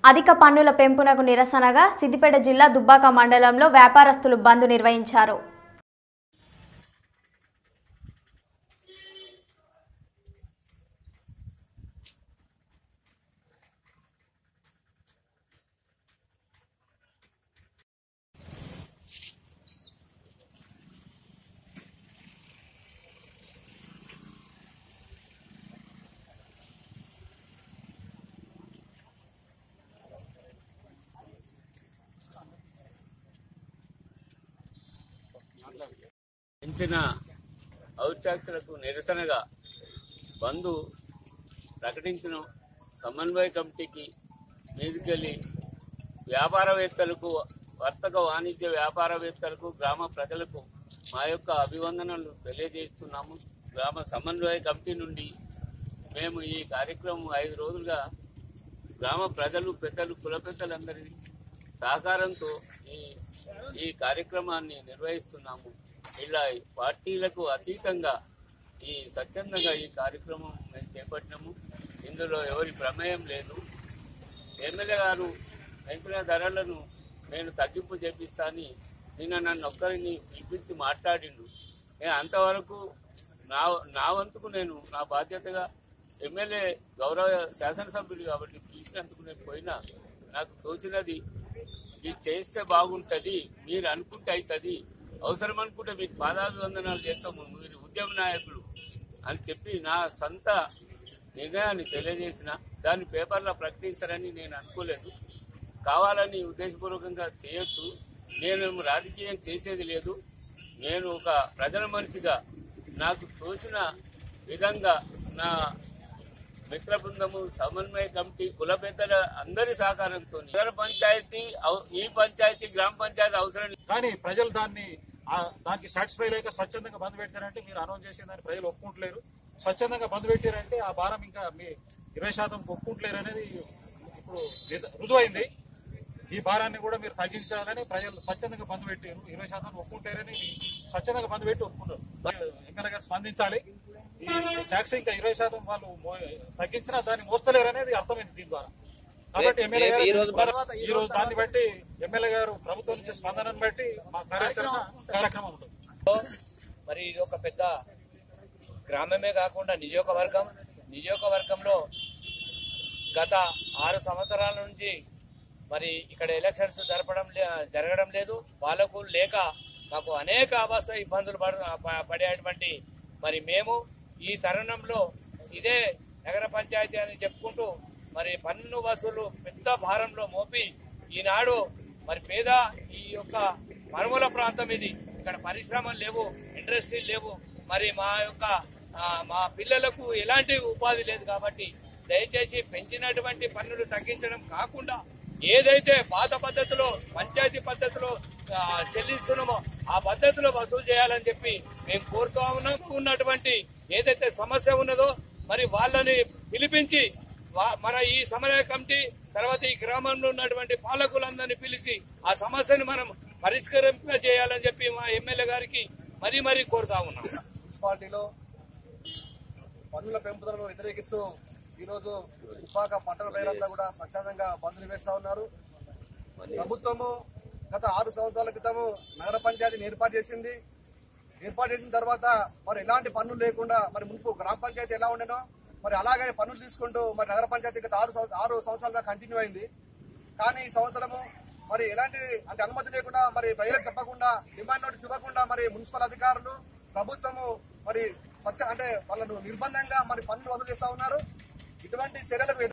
అధిక పన్నుల పెంపునకు నిరసనగా సిద్దిపేట జిల్లా దుబ్బాక మండలంలో వ్యాపారస్తులు బంద్ నిర్వహించారు పెంచిన అవుట్ ట్యాక్స్లకు నిరసనగా బంధు ప్రకటించిన సమన్వయ కమిటీకి మీదుకెళ్ళి వ్యాపారవేత్తలకు వర్తక వాణిజ్య వ్యాపారవేత్తలకు గ్రామ ప్రజలకు మా యొక్క అభివందనలు తెలియజేస్తున్నాము గ్రామ సమన్వయ కమిటీ నుండి మేము ఈ కార్యక్రమం ఐదు రోజులుగా గ్రామ ప్రజలు పెద్దలు కుల పెద్దలందరి సహకారంతో ఈ ఈ కార్యక్రమాన్ని నిర్వహిస్తున్నాము ఇలా పార్టీలకు అతీతంగా ఈ స్వచ్ఛందంగా ఈ కార్యక్రమం మేము చేపట్టినాము ఇందులో ఎవరి ప్రమేయం లేదు ఎమ్మెల్యే గారు పెంచిన ధరలను నేను తగ్గింపు చేపిస్తాని నిన్న నన్ను ఒక్కరిని పిలిపించి మాట్లాడిండు నేను అంతవరకు నా నా వంతుకు నేను నా బాధ్యతగా ఎమ్మెల్యే గౌరవ శాసనసభ్యుడు కాబట్టి పిలిచినందుకు నేను పోయినా నాకు తోచినది ఇది చేస్తే బాగుంటది మీరు అనుకుంటే అవుతుంది అవసరం అనుకుంటే మీకు పాదాభివందనాలు చేస్తాము మీరు ఉద్యమ నాయకులు అని చెప్పి నా సొంత నిర్ణయాన్ని తెలియజేసిన దాన్ని పేపర్లో ప్రకటించారని నేను అనుకోలేదు కావాలని ఉద్దేశపూర్వకంగా చేయొచ్చు నేను రాజకీయం చేసేది లేదు నేను ఒక ప్రజల మనిషిగా నాకు తోచిన విధంగా నా మిత్ర బృందము సమన్వయ కమిటీ కుల పెద్దల అందరి సహకారంతో నగర పంచాయతీ అవ- ఈ పంచాయతీ గ్రామ పంచాయతీ అవసరం లేదు. కానీ ప్రజలు దాన్ని ఆ దానికి సాటిస్ఫై లేక స్వచ్ఛందంగా బంద్ పెట్టారంటే మీరు అనౌన్స్ చేసిన దాన్ని ప్రజలు ఒప్పుకుంటలేరు స్వచ్ఛందంగా బంద్ పెట్టారంటే ఆ భారం ఇంకా మీ ఇరవై శాతం ఒప్పుకుంటలేరు అనేది ఇప్పుడు నిజ- రుజువైంది ఈ భారాన్ని కూడా మీరు తగ్గించాలని ప్రజలు స్వచ్ఛందంగా బంద్ పెట్టారు ఇరవై శాతం ఒప్పుకుంటారని స్వచ్ఛందంగా బంద్ పెట్టి ఒప్పుకున్నారు ఎమ్మెల్యే గారు స్పందించాలి ఈ ట్యాక్స్ ఇంకా ఇరవై శాతం వాళ్ళు మో- తగ్గించినా దాన్ని మోస్తలేరు అనేది అర్థమైంది దీని ద్వారా కాబట్టి ఎమ్మెల్యే గారు ఈ రోజు దాన్ని బట్టి ఎమ్మెల్యే గారు ప్రభుత్వం నుంచి స్పందనను బట్టి మా కార్యాచరణ కార్యక్రమం ఉంటుంది మరి ఇది ఒక పెద్ద గ్రామమే కాకుండా నియోజకవర్గం నియోజకవర్గంలో గత ఆరు సంవత్సరాల నుంచి మరి ఇక్కడ ఎలక్షన్స్ జరపడం లే- జరగడం లేదు వాళ్ళకు లేక మాకు అనేక అవస్థ ఇబ్బందులు పడ ప- పడేటువంటి మరి మేము ఈ తరుణంలో ఇదే నగర పంచాయతీ అని చెప్పుకుంటూ మరి పన్ను వసూలు పెద్ద భారంలో మోపి ఈనాడు మరి పేద ఈ యొక్క మరుమూల ప్రాంతం ఇది ఇక్కడ పరిశ్రమలు లేవు ఇండస్ట్రీలు లేవు మరి మా యొక్క ఆ, మా పిల్లలకు ఎలాంటి ఉపాధి లేదు కాబట్టి దయచేసి పెంచినటువంటి పన్నులు తగ్గించడం కాకుండా ఏదైతే పాత పద్ధతిలో పంచాయతీ పద్ధతిలో ఆ, చెల్లిస్తున్నామో ఆ పద్ధతిలో వసూలు చేయాలని చెప్పి మేము కోరుతూ ఉన్నాం ఉన్నటువంటి ఏదైతే సమస్య ఉన్నదో మరి వాళ్ళని పిలిపించి వా- మన ఈ సమన్వయ కమిటీ తర్వాత ఈ గ్రామంలో ఉన్నటువంటి పాలకులందరినీ పిలిచి ఆ సమస్యను మనం పరిష్కరింప చేయాలని చెప్పి మా ఎమ్మెల్యే గారికి మరీ మరీ కోరుతా ఉన్నాం మున్సిపాలిటీలో పన్నుల పెంపుదలను వ్యతిరేకిస్తూ ఈరోజు తుపాక పట్టణ ప్రజలంతా కూడా స్వచ్ఛందంగా బంధులు వేస్తా ఉన్నారు ప్రభుత్వము గత ఆరు సంవత్సరాల క్రితము నగర పంచాయతీని ఏర్పాటు చేసింది ఏర్పాటు చేసిన తర్వాత మరి ఎలాంటి పన్నులు లేకుండా మరి మున్పు గ్రామ పంచాయతీ ఎలా ఉండేనో మరి అలాగే పన్నులు తీసుకుంటూ మరి నగర పంచాయతీ గత ఆరు సంవ- ఆరు సంవత్సరాలుగా కంటిన్యూ అయింది కానీ ఈ సంవత్సరము మరి ఎలాంటి అంటే అనుమతి లేకుండా మరి ప్రజలకు చెప్పకుండా డిమాండ్ నోటీస్ ఇవ్వకుండా మరి మున్సిపల్ అధికారులు ప్రభుత్వము మరి స్వచ్ఛ అంటే వాళ్ళను నిర్బంధంగా మరి పన్నులు వసూలు చేస్తా ఉన్నారు ఇటువంటి చర్యలకు